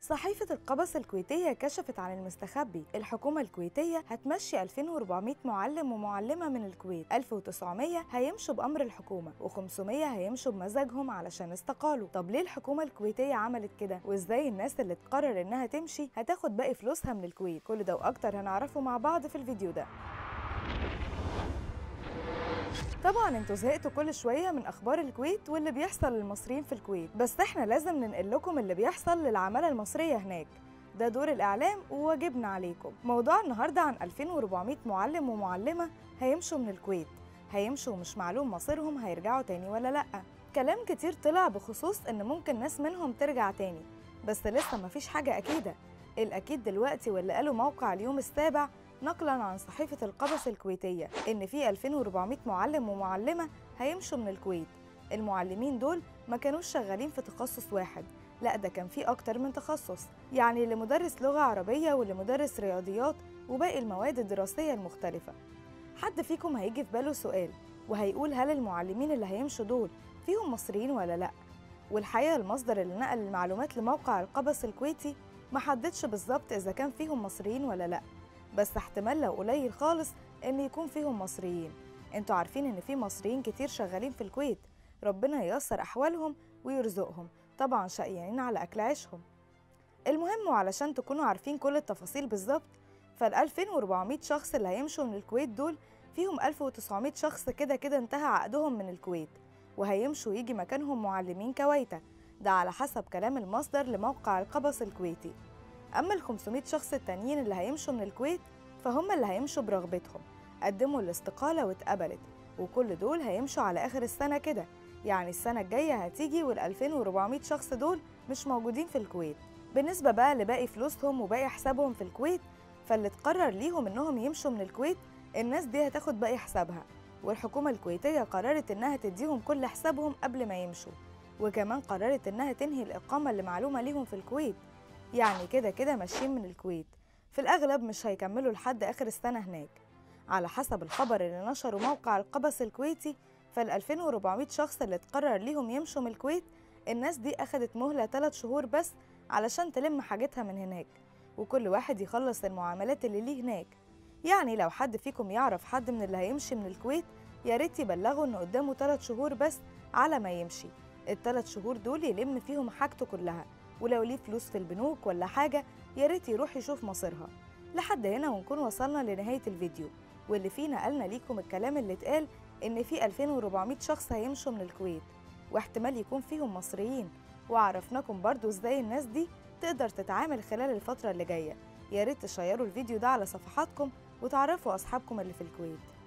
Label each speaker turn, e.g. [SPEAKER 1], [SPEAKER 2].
[SPEAKER 1] صحيفة القبس الكويتية كشفت عن المستخبي الحكومة الكويتية هتمشي 2400 معلم ومعلمة من الكويت 1900 هيمشوا بأمر الحكومة و500 هيمشوا بمزاجهم علشان استقالوا طب ليه الحكومة الكويتية عملت كده وازاي الناس اللي تقرر انها تمشي هتاخد باقي فلوسها من الكويت كل ده واكتر هنعرفه مع بعض في الفيديو ده طبعا انتوا زهقتوا كل شويه من اخبار الكويت واللي بيحصل للمصريين في الكويت بس احنا لازم ننقل لكم اللي بيحصل للعماله المصريه هناك ده دور الاعلام وواجبنا عليكم موضوع النهارده عن 2400 معلم ومعلمه هيمشوا من الكويت هيمشوا ومش معلوم مصيرهم هيرجعوا تاني ولا لا كلام كتير طلع بخصوص ان ممكن ناس منهم ترجع تاني بس لسه مفيش حاجه اكيده الاكيد دلوقتي واللي قاله موقع اليوم السابع نقلا عن صحيفة القبس الكويتية إن في 2400 معلم ومعلمة هيمشوا من الكويت المعلمين دول ما كانوش شغالين في تخصص واحد لا ده كان في أكتر من تخصص يعني اللي مدرس لغة عربية واللي مدرس رياضيات وباقي المواد الدراسية المختلفة حد فيكم هيجي في باله سؤال وهيقول هل المعلمين اللي هيمشوا دول فيهم مصريين ولا لأ والحقيقة المصدر اللي نقل المعلومات لموقع القبس الكويتي ما حددش بالظبط إذا كان فيهم مصريين ولا لأ بس احتمال لو قليل خالص ان يكون فيهم مصريين انتوا عارفين ان في مصريين كتير شغالين في الكويت ربنا ييسر احوالهم ويرزقهم طبعا شقيانين على اكل عيشهم المهم وعلشان تكونوا عارفين كل التفاصيل بالظبط فال 2400 شخص اللي هيمشوا من الكويت دول فيهم 1900 شخص كده كده انتهى عقدهم من الكويت وهيمشوا يجي مكانهم معلمين كويتة ده على حسب كلام المصدر لموقع القبس الكويتي أما ال 500 شخص التانيين اللي هيمشوا من الكويت فهم اللي هيمشوا برغبتهم قدموا الاستقالة واتقبلت وكل دول هيمشوا على آخر السنة كده يعني السنة الجاية هتيجي وال 2400 شخص دول مش موجودين في الكويت بالنسبة بقى لباقي فلوسهم وباقي حسابهم في الكويت فاللي اتقرر ليهم إنهم يمشوا من الكويت الناس دي هتاخد باقي حسابها والحكومة الكويتية قررت إنها تديهم كل حسابهم قبل ما يمشوا وكمان قررت إنها تنهي الإقامة اللي معلومة ليهم في الكويت يعني كده كده ماشيين من الكويت في الأغلب مش هيكملوا لحد آخر السنة هناك على حسب الخبر اللي نشره موقع القبس الكويتي فال 2400 شخص اللي اتقرر ليهم يمشوا من الكويت الناس دي أخدت مهلة 3 شهور بس علشان تلم حاجتها من هناك وكل واحد يخلص المعاملات اللي ليه هناك يعني لو حد فيكم يعرف حد من اللي هيمشي من الكويت يا ريت يبلغوا إن قدامه 3 شهور بس على ما يمشي الثلاث شهور دول يلم فيهم حاجته كلها ولو ليه فلوس في البنوك ولا حاجة يا ريت يروح يشوف مصيرها لحد هنا ونكون وصلنا لنهاية الفيديو واللي فيه نقلنا ليكم الكلام اللي اتقال إن في 2400 شخص هيمشوا من الكويت واحتمال يكون فيهم مصريين وعرفناكم برضو ازاي الناس دي تقدر تتعامل خلال الفترة اللي جاية يا ريت تشيروا الفيديو ده على صفحاتكم وتعرفوا أصحابكم اللي في الكويت